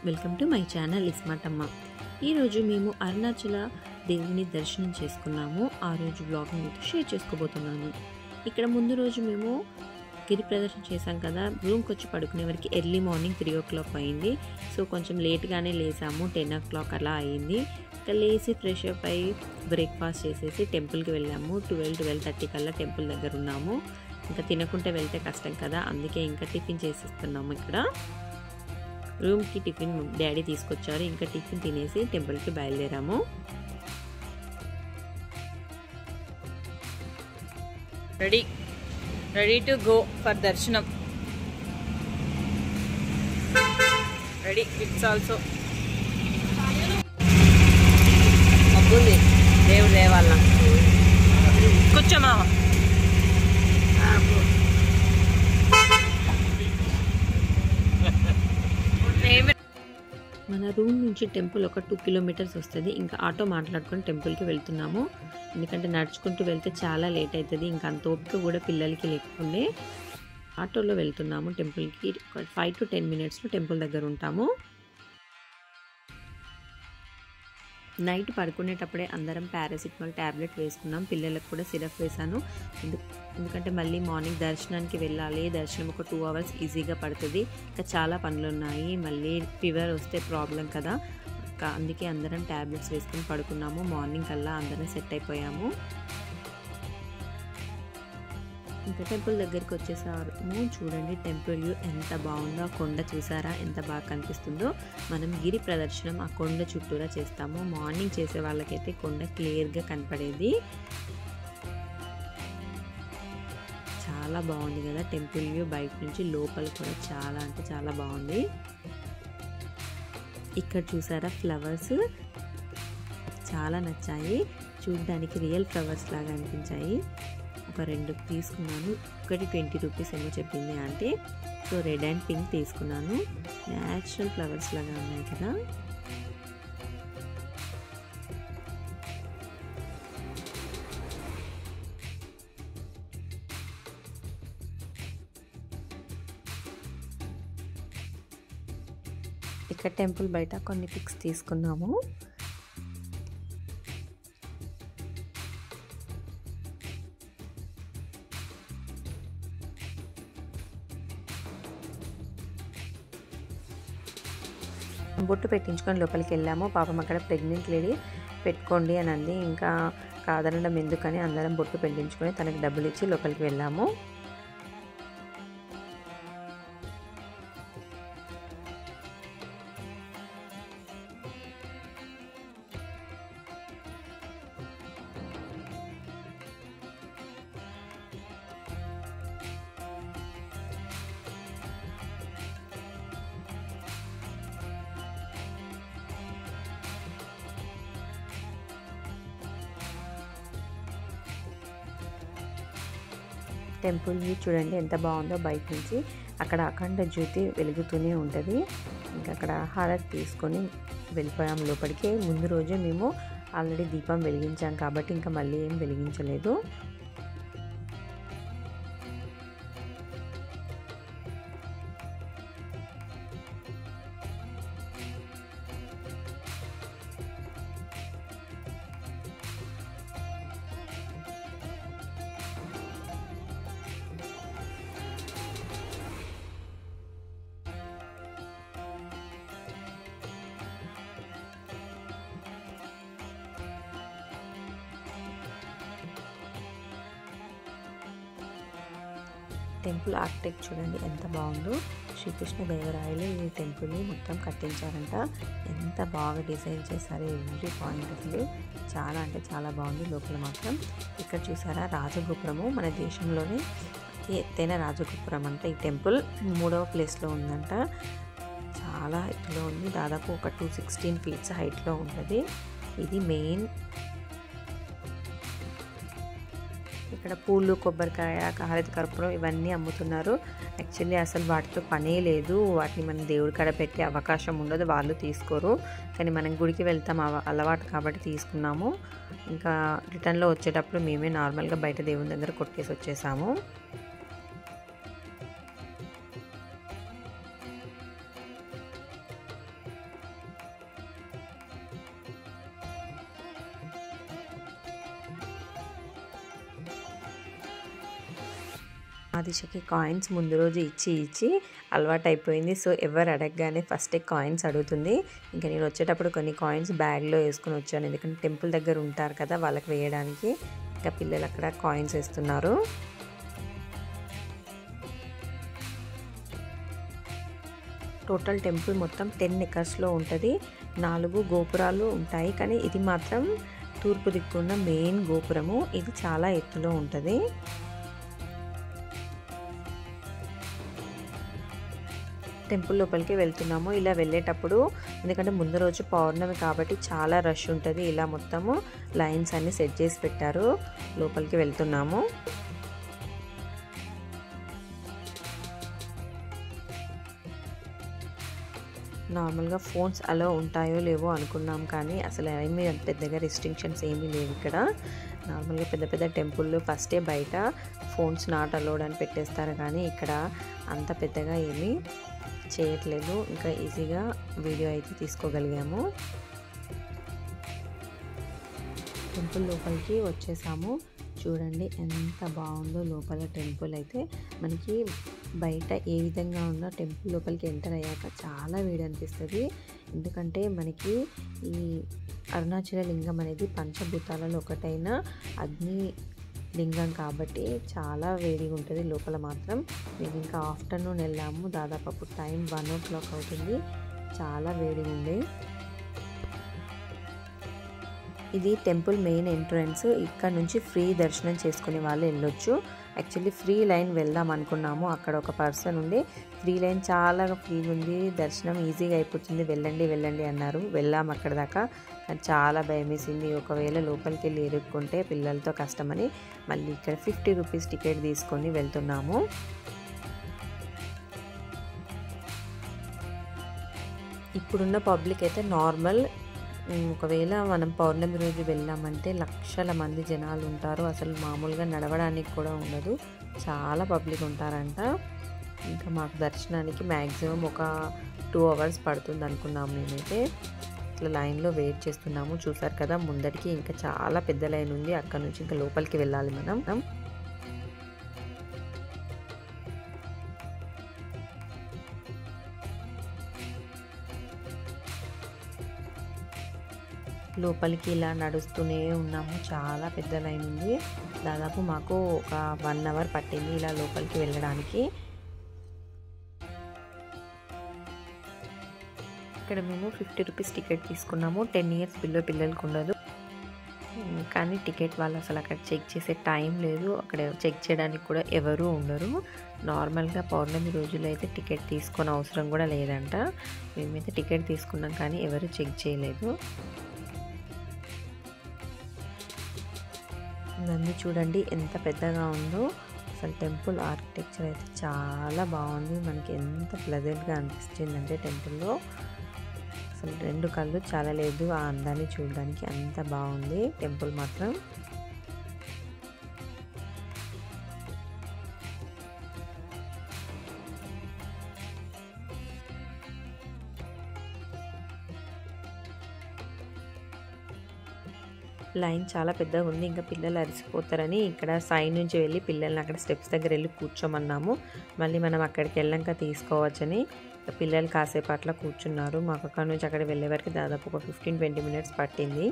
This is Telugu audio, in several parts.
వెల్కమ్ టు మై ఛానల్ ఇస్మాటమ్మ ఈరోజు మేము అరుణాచల దేవుని దర్శనం చేసుకున్నాము ఆ రోజు బ్లాగ్ మీతో షేర్ చేసుకోబోతున్నాను ఇక్కడ ముందు రోజు మేము గిరి ప్రదర్శన చేశాం కదా రూమ్కి వచ్చి పడుకునే వరకు early morning three o'clock అయింది సో కొంచెం లేట్గానే లేసాము టెన్ ఓ క్లాక్ అలా అయింది ఇంకా లేచి ఫ్రెష్ అప్ అయ్యి బ్రేక్ఫాస్ట్ చేసేసి టెంపుల్కి వెళ్ళాము ట్వెల్వ్ ట్వెల్వ్ థర్టీ కల్లా టెంపుల్ దగ్గర ఉన్నాము ఇంకా తినకుంటే వెళ్తే కష్టం కదా అందుకే ఇంకా టిఫిన్ చేసేస్తున్నాము ఇక్కడ రూమ్కి టిఫిన్ డాడీ తీసుకొచ్చారు ఇంకా టిఫిన్ తినేసి టెంపుల్కి బయలుదేరాము ready ready to go for darshanam ready it's also మబ్బుంది దేవుడు దేవాల కూర్చోమా మన రూమ్ నుంచి టెంపుల్ ఒక టూ కిలోమీటర్స్ వస్తుంది ఇంకా ఆటో మాట్లాడుకొని టెంపుల్కి వెళ్తున్నాము ఎందుకంటే నడుచుకుంటూ వెళ్తే చాలా లేట్ అవుతుంది ఇంకా అంత ఓపిక కూడా పిల్లలకి లేకుండే ఆటోలో వెళ్తున్నాము టెంపుల్కి ఫైవ్ టు టెన్ మినిట్స్లో టెంపుల్ దగ్గర ఉంటాము నైట్ పడుకునేటప్పుడే అందరం పారాసిటమాల్ ట్యాబ్లెట్ వేసుకున్నాం పిల్లలకు కూడా సిరప్ వేసాను ఎందు ఎందుకంటే మళ్ళీ మార్నింగ్ దర్శనానికి వెళ్ళాలి దర్శనం ఒక టూ అవర్స్ ఈజీగా పడుతుంది ఇంకా చాలా పనులు ఉన్నాయి మళ్ళీ ఫీవర్ వస్తే ప్రాబ్లం కదా ఇంకా అందుకే అందరం ట్యాబ్లెట్స్ వేసుకుని పడుకున్నాము మార్నింగ్ కల్లా అందరం సెట్ అయిపోయాము ఇంకా టెంపుల్ దగ్గరికి వచ్చేసాము చూడండి టెంపుల్ వ్యూ ఎంత బాగుందో ఆ కొండ చూసారా ఎంత బాగా కనిపిస్తుందో మనం గిరి ప్రదర్శనం ఆ కొండ చుట్టూరా చేస్తాము మార్నింగ్ చేసే వాళ్ళకైతే కొండ క్లియర్గా కనపడేది చాలా బాగుంది కదా టెంపుల్ వ్యూ బయట నుంచి లోపల కూడా చాలా అంటే చాలా బాగుంది ఇక్కడ చూసారా ఫ్లవర్స్ చాలా నచ్చాయి చూడడానికి రియల్ ఫ్లవర్స్ లాగా అనిపించాయి ఒక రెండు తీసుకున్నాను ఒకటి ట్వంటీ రూపీస్ ఏమో చెప్పింది అంటే సో రెడ్ అండ్ పింక్ తీసుకున్నాను న్యాచురల్ ఫ్లవర్స్ లాగా ఉన్నాయి కదా ఇక్కడ టెంపుల్ బయట కొన్ని పిక్స్ తీసుకున్నాము బొట్టు పెట్టించుకొని లోపలికి వెళ్ళాము పాపం అక్కడ ప్రెగ్నెంట్ లేడీ పెట్టుకోండి అని అంది ఇంకా కాదనడం ఎందుకని అందరం బొట్టు పెట్టించుకొని తనకి డబ్బులు ఇచ్చి లోపలికి వెళ్ళాము టెంపుల్ వ్యూ చూడండి ఎంత బాగుందో బయట నుంచి అక్కడ అఖండ జ్యోతి వెలుగుతూనే ఉంటుంది ఇంకా అక్కడ హారతి తీసుకొని వెళ్ళిపోయాం లోపలికి ముందు రోజే మేము ఆల్రెడీ దీపం వెలిగించాం కాబట్టి ఇంకా మళ్ళీ ఏం వెలిగించలేదు టెంపుల్ ఆర్కిటెక్ట్ చూడండి ఎంత బాగుందో శ్రీకృష్ణ దేవరాయలు ఈ టెంపుల్ని మొత్తం కట్టించారంట ఎంత బాగా డిజైన్ చేశారో ఎవ్రీ పాయింట్ అసలు చాలా అంటే చాలా బాగుంది లోపల మాత్రం ఇక్కడ చూసారా రాజగోపురము మన దేశంలోనే ఎత్తైన రాజగోపురం అంట ఈ టెంపుల్ మూడవ ప్లేస్లో ఉందంట చాలా ఎత్తులో ఉంది దాదాపు ఒక టూ సిక్స్టీన్ ఫీట్స్ హైట్లో ఉంటుంది ఇది మెయిన్ ఇక్కడ పూలు కొబ్బరికాయ హారతి కర్పూరం ఇవన్నీ అమ్ముతున్నారు యాక్చువల్లీ అసలు వాటితో పనే లేదు వాటిని మనం దేవుడి కాడ పెట్టే అవకాశం ఉండదు వాళ్ళు తీసుకోరు కానీ మనం గుడికి వెళ్తాం అలవాటు కాబట్టి తీసుకున్నాము ఇంకా రిటర్న్లో వచ్చేటప్పుడు మేమే నార్మల్గా బయట దేవుని దగ్గర కొట్టేసి వచ్చేసాము ఆదిశకి కాయిన్స్ ముందు రోజు ఇచ్చి ఇచ్చి అలవాటు అయిపోయింది సో ఎవరు అడగగానే ఫస్టే కాయిన్స్ అడుగుతుంది ఇంకా నేను వచ్చేటప్పుడు కొన్ని కాయిన్స్ బ్యాగ్లో వేసుకుని వచ్చాను ఎందుకంటే టెంపుల్ దగ్గర ఉంటారు కదా వాళ్ళకి వేయడానికి ఇంకా పిల్లలు అక్కడ కాయిన్స్ వేస్తున్నారు టోటల్ టెంపుల్ మొత్తం టెన్ ఎకర్స్లో ఉంటుంది నాలుగు గోపురాలు ఉంటాయి కానీ ఇది మాత్రం తూర్పు దిక్కున్న మెయిన్ గోపురము ఇది చాలా ఎత్తులో ఉంటుంది టెంపుల్ లోపలికి వెళ్తున్నాము ఇలా వెళ్ళేటప్పుడు ఎందుకంటే ముందు రోజు పౌర్ణమి కాబట్టి చాలా రష్ ఉంటుంది ఇలా మొత్తము లైన్స్ అన్ని సెట్ చేసి పెట్టారు లోపలికి వెళ్తున్నాము నార్మల్గా ఫోన్స్ అలా ఉంటాయో లేవో అనుకున్నాం కానీ అసలు ఏమీ పెద్దగా రిస్ట్రిక్షన్స్ ఏమీ లేవు ఇక్కడ నార్మల్గా పెద్ద పెద్ద టెంపుల్లో ఫస్టే బయట ఫోన్స్ నాట్ అలౌడ్ అని పెట్టేస్తారు కానీ ఇక్కడ అంత పెద్దగా ఏమీ చేయట్లేదు ఇంకా ఈజీగా వీడియో అయితే తీసుకోగలిగాము టెంపుల్ లోపలికి వచ్చేసాము చూడండి ఎంత బాగుందో లోపల టెంపుల్ అయితే మనకి బయట ఏ విధంగా ఉందో టెంపుల్ లోపలికి ఎంటర్ అయ్యాక చాలా వేడి అనిపిస్తుంది ఎందుకంటే మనకి ఈ అరుణాచల లింగం అనేది పంచభూతాలలో ఒకటైన అగ్ని లింగం కాబట్టి చాలా వేడిగా ఉంటుంది లోపల మాత్రం మేము ఇంకా ఆఫ్టర్నూన్ వెళ్ళాము దాదాపు అప్పుడు టైం వన్ ఓ క్లాక్ అవుతుంది చాలా వేడిగా ఉంది ఇది టెంపుల్ మెయిన్ ఎంట్రన్స్ ఇక్కడ నుంచి ఫ్రీ దర్శనం చేసుకునే వాళ్ళు వెళ్ళొచ్చు యాక్చువల్లీ ఫ్రీ లైన్ వెళ్దాం అనుకున్నాము అక్కడ ఒక పర్సన్ ఉండి ఫ్రీ లైన్ చాలా ఫ్రీ ఉంది దర్శనం ఈజీగా అయిపోతుంది వెళ్ళండి వెళ్ళండి అన్నారు వెళ్ళాం అక్కడ దాకా కానీ చాలా భయం వేసింది ఒకవేళ లోపలికి వెళ్ళి ఇరుక్కుంటే పిల్లలతో కష్టమని మళ్ళీ ఇక్కడ ఫిఫ్టీ రూపీస్ టికెట్ తీసుకొని వెళ్తున్నాము ఇప్పుడున్న పబ్లిక్ అయితే నార్మల్ ఒకవేళ మనం పౌర్ణమి రోజు వెళ్ళామంటే లక్షల మంది జనాలు ఉంటారు అసలు మామూలుగా నడవడానికి కూడా ఉండదు చాలా పబ్లిక్ ఉంటారంట ఇంకా మాకు దర్శనానికి మ్యాక్సిమం ఒక టూ అవర్స్ పడుతుంది అనుకున్నాము మేమైతే ఇట్లా లైన్లో వెయిట్ చేస్తున్నాము చూసారు కదా ముందరికి ఇంకా చాలా పెద్ద లైన్ ఉంది అక్కడ నుంచి ఇంకా లోపలికి వెళ్ళాలి మనం లోపలికి ఇలా నడుస్తూనే ఉన్నాము చాలా పెద్ద లైన్ ఉంది దాదాపు మాకు ఒక వన్ అవర్ పట్టింది ఇలా లోపలికి వెళ్ళడానికి ఇక్కడ మేము ఫిఫ్టీ రూపీస్ టికెట్ తీసుకున్నాము టెన్ ఇయర్స్ బిలో పిల్లలకు ఉండదు కానీ టికెట్ వాళ్ళు అసలు అక్కడ చెక్ చేసే టైం లేదు అక్కడ చెక్ చేయడానికి కూడా ఎవరూ ఉండరు నార్మల్గా పౌర్ణమి రోజుల్లో అయితే టికెట్ తీసుకొని అవసరం కూడా లేదంట మేమైతే టికెట్ తీసుకున్నాం కానీ ఎవరు చెక్ చేయలేదు ఇవన్నీ చూడండి ఎంత పెద్దగా ఉందో అసలు టెంపుల్ ఆర్కిటెక్చర్ అయితే చాలా బాగుంది మనకి ఎంత ప్లెజెంట్గా అనిపించిందంటే టెంపుల్లో అసలు రెండు కళ్ళు చాలా లేదు ఆ అందాన్ని చూడడానికి అంత బాగుంది టెంపుల్ మాత్రం లైన్ చాలా పెద్దగా ఉంది ఇంకా పిల్లలు అరిసిపోతారని ఇక్కడ సైడ్ నుంచి వెళ్ళి పిల్లల్ని అక్కడ స్టెప్స్ దగ్గర వెళ్ళి కూర్చోమన్నాము మళ్ళీ మనం అక్కడికి వెళ్ళాక తీసుకోవచ్చని పిల్లలు కాసేపు అట్లా కూర్చున్నారు మాకు అక్కడ నుంచి అక్కడ వెళ్ళే వరకు దాదాపు ఒక ఫిఫ్టీన్ ట్వంటీ మినిట్స్ పట్టింది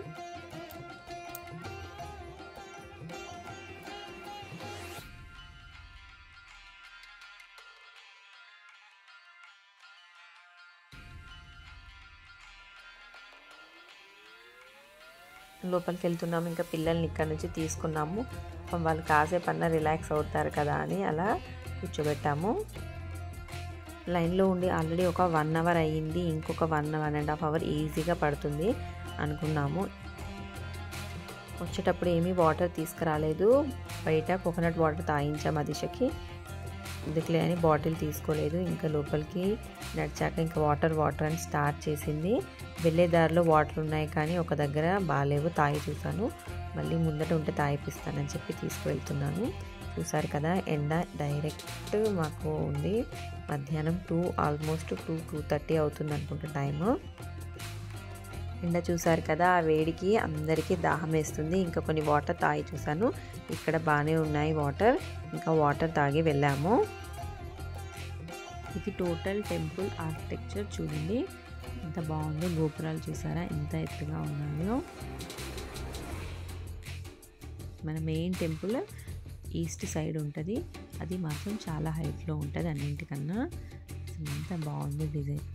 లోపలికి వెళ్తున్నాము ఇంకా పిల్లల్ని ఇక్కడ నుంచి తీసుకున్నాము వాళ్ళు కాసేపు అన్న రిలాక్స్ అవుతారు కదా అని అలా కూర్చోబెట్టాము లైన్లో ఉండి ఆల్రెడీ ఒక వన్ అవర్ అయ్యింది ఇంకొక one one and half hour ఈజీగా పడుతుంది అనుకున్నాము వచ్చేటప్పుడు ఏమీ వాటర్ తీసుకురాలేదు బయట కోకోనట్ వాటర్ తాగించాము అదిశకి ఎందుకులే అని బాటిల్ తీసుకోలేదు ఇంకా లోపలికి నడిచాక ఇంకా వాటర్ వాటర్ అని స్టార్ట్ చేసింది వెళ్ళే దారిలో వాటర్ ఉన్నాయి కానీ ఒక దగ్గర బాగాలేవు తాగి చూసాను మళ్ళీ ముందట ఉంటే తాగిపిస్తానని చెప్పి తీసుకువెళ్తున్నాను చూసారు కదా ఎండ డైరెక్ట్ మాకు ఉంది మధ్యాహ్నం two almost two two thirty అవుతుంది అనుకుంటా టైము ఎండ చూసారు కదా ఆ వేడికి అందరికీ దాహం వేస్తుంది ఇంకా కొన్ని వాటర్ తాగి చూసాను ఇక్కడ బాగానే ఉన్నాయి వాటర్ ఇంకా వాటర్ తాగి వెళ్ళాము ఇది టోటల్ టెంపుల్ ఆర్కిటెక్చర్ చూడండి ఎంత బాగుందో గోపురాలు చూసారా ఎంత ఎత్తుగా ఉన్నాయో మన మెయిన్ టెంపుల్ ఈస్ట్ సైడ్ ఉంటుంది అది మాత్రం చాలా హైట్లో ఉంటుంది అన్నింటికన్నా ఎంత బాగుంది డిజైన్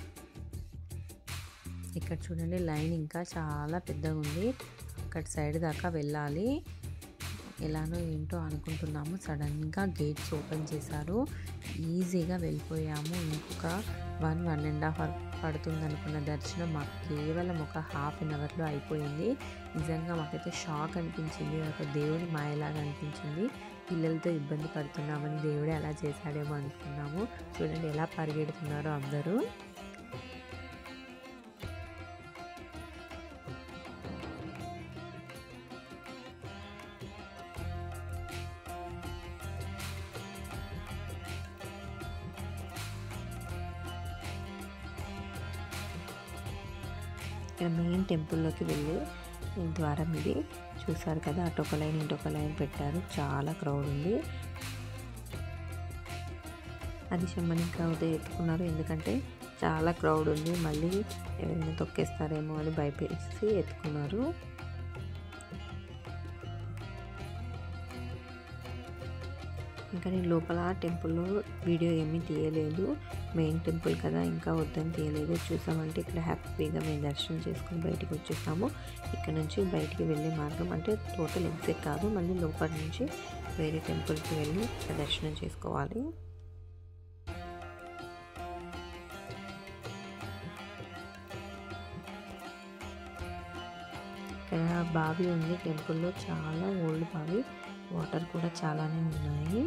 ఇక్కడ చూడండి లైన్ ఇంకా చాలా పెద్దగా ఉంది అక్కడ సైడ్ దాకా వెళ్ళాలి ఎలానో ఏంటో అనుకుంటున్నాము సడన్గా గేట్స్ ఓపెన్ చేశారు ఈజీగా వెళ్ళిపోయాము ఇంకొక one one and half hour పడుతుంది అనుకున్న దర్శనం మాకు కేవలం ఒక హాఫ్ అన్ అవర్లో అయిపోయింది నిజంగా మాకైతే షాక్ అనిపించింది ఒక దేవుడి మాయలాగా అనిపించింది పిల్లలతో ఇబ్బంది పడుతున్నామని దేవుడే అలా చేశాడేమో అనుకున్నాము చూడండి ఎలా పరిగెడుతున్నారో అందరూ ఇక్కడ మెయిన్ టెంపుల్లోకి వెళ్ళి ద్వారం ఇది చూసారు కదా అటు ఒక లైన్ ఇటు ఒక లైన్ పెట్టారు చాలా క్రౌడ్ ఉంది అది చెమ్మని క్రౌడ్ ఎత్తుకున్నారు ఎందుకంటే చాలా క్రౌడ్ ఉంది మళ్ళీ ఎవరైనా తొక్కేస్తారేమో అని భయపేసి ఎత్తుకున్నారు ఇంకా నేను లోపల టెంపుల్లో వీడియో ఏమీ తీయలేదు మెయిన్ టెంపుల్ కదా ఇంకా వద్దని తీయలేదు చూసామంటే ఇక్కడ హ్యాపీగా మేము దర్శనం చేసుకుని బయటికి వచ్చేసాము ఇక్కడ నుంచి బయటికి వెళ్ళే మార్గం అంటే టోటల్ ఎగ్జిట్ కాదు మళ్ళీ లోపల నుంచి వేరే టెంపుల్కి వెళ్ళి దర్శనం చేసుకోవాలి ఇక్కడ బావి ఉంది టెంపుల్లో చాలా ఓల్డ్ బావి వాటర్ కూడా చాలానే ఉన్నాయి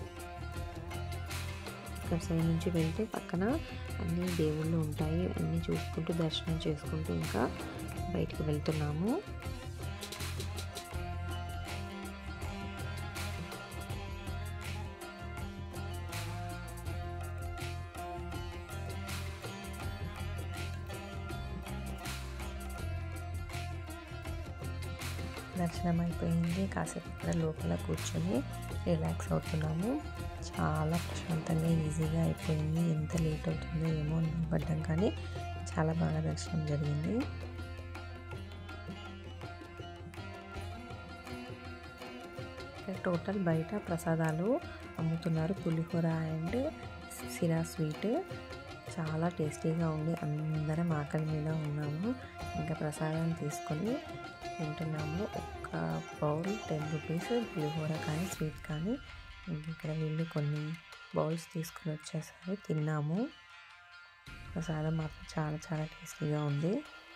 ఇక్కడ సైడ్ నుంచి వెళ్తే పక్కన అన్ని దేవుళ్ళు ఉంటాయి అన్నీ చూసుకుంటూ దర్శనం చేసుకుంటూ ఇంకా బయటికి వెళ్తున్నాము దర్శనం అయిపోయింది కాసేపు ఇక్కడ లోపల కూర్చొని రిలాక్స్ అవుతున్నాము చాలా ప్రశాంతంగా ఈజీగా అయిపోయింది ఎంత లేట్ అవుతుందో ఏమో పడ్డాం కానీ చాలా బాగా దర్శనం జరిగింది ఇక్కడ టోటల్ బయట ప్రసాదాలు అమ్ముతున్నారు పులిహోర అండ్ సిరా స్వీట్ చాలా టేస్టీగా ఉంది అందరం ఆకలి మీద ఉన్నాము ఇంకా ప్రసాదం తీసుకొని తింటున్నాము ఒక్క బౌల్ టెన్ రూపీస్ పులిహోర కానీ స్వీట్ కానీ ఇంక ఇక్కడ వీళ్ళు కొన్ని బౌల్స్ తీసుకుని వచ్చేసారు తిన్నాము ప్రసాదం మాత్రం చాలా చాలా టేస్టీగా ఉంది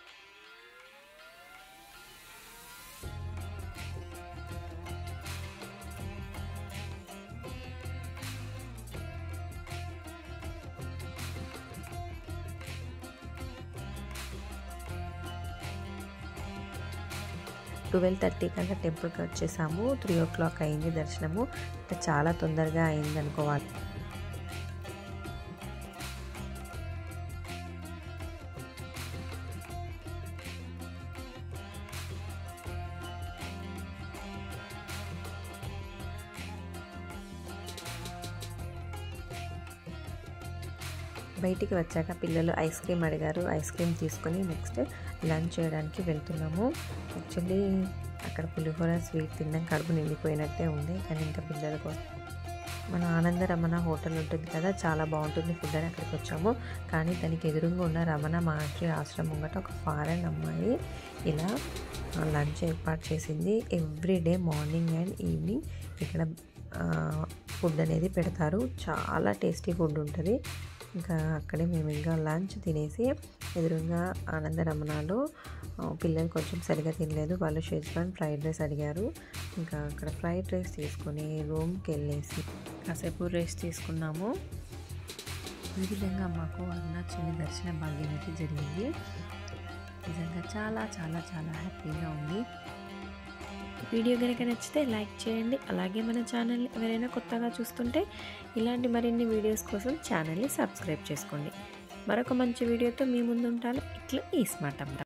ట్వెల్వ్ థర్టీ కల్లా టెంపుల్కి వచ్చేసాము త్రీ ఓ క్లాక్ అయింది దర్శనము అంటే చాలా తొందరగా అయింది అనుకోవాలి బయటికి వచ్చాక పిల్లలు ఐస్ క్రీమ్ అడిగారు ఐస్ క్రీమ్ తీసుకొని నెక్స్ట్ లంచ్ చేయడానికి వెళ్తున్నాము యాక్చువల్లీ అక్కడ పులిహోర స్వీట్ తిన్నాం కడుపు నిండిపోయినట్టే ఉంది కానీ ఇంకా పిల్లల కోసం మన ఆనంద రమణ హోటల్ ఉంటుంది కదా చాలా బాగుంటుంది ఫుడ్ అని అక్కడికి వచ్చాము కానీ దానికి ఎదురుగా ఉన్న రమణ మహర్షి ఆశ్రమం ముంగట ఒక ఫారెన్ అమ్మాయి ఇలా లంచ్ ఏర్పాటు చేసింది every day morning and evening ఇక్కడ ఫుడ్ అనేది పెడతారు చాలా టేస్టీ ఫుడ్ ఉంటుంది ఇంకా అక్కడే మేము ఇంకా లంచ్ తినేసి ఎదురుగా ఆనంద రమణలో పిల్లలు కొంచెం సరిగా తినలేదు వాళ్ళు షెజ్వాన్ ఫ్రైడ్ రైస్ అడిగారు ఇంకా అక్కడ ఫ్రైడ్ రైస్ తీసుకొని రూమ్కి వెళ్ళేసి కాసేపు రెస్ట్ తీసుకున్నాము ఈ విధంగా మాకు అరుణాచలి దర్శన భాగ్యం అయితే జరిగింది నిజంగా చాలా చాలా చాలా హ్యాపీగా ఉంది వీడియో కనుక నచ్చితే లైక్ చేయండి అలాగే మన ఛానల్ ఎవరైనా కొత్తగా చూస్తుంటే ఇలాంటి మరిన్ని వీడియోస్ కోసం ఛానల్ని సబ్స్క్రైబ్ చేసుకోండి మరొక మంచి వీడియోతో మీ ముందు ఉంటాను ఇట్లా ఈ స్మార్ట్ అమ్మ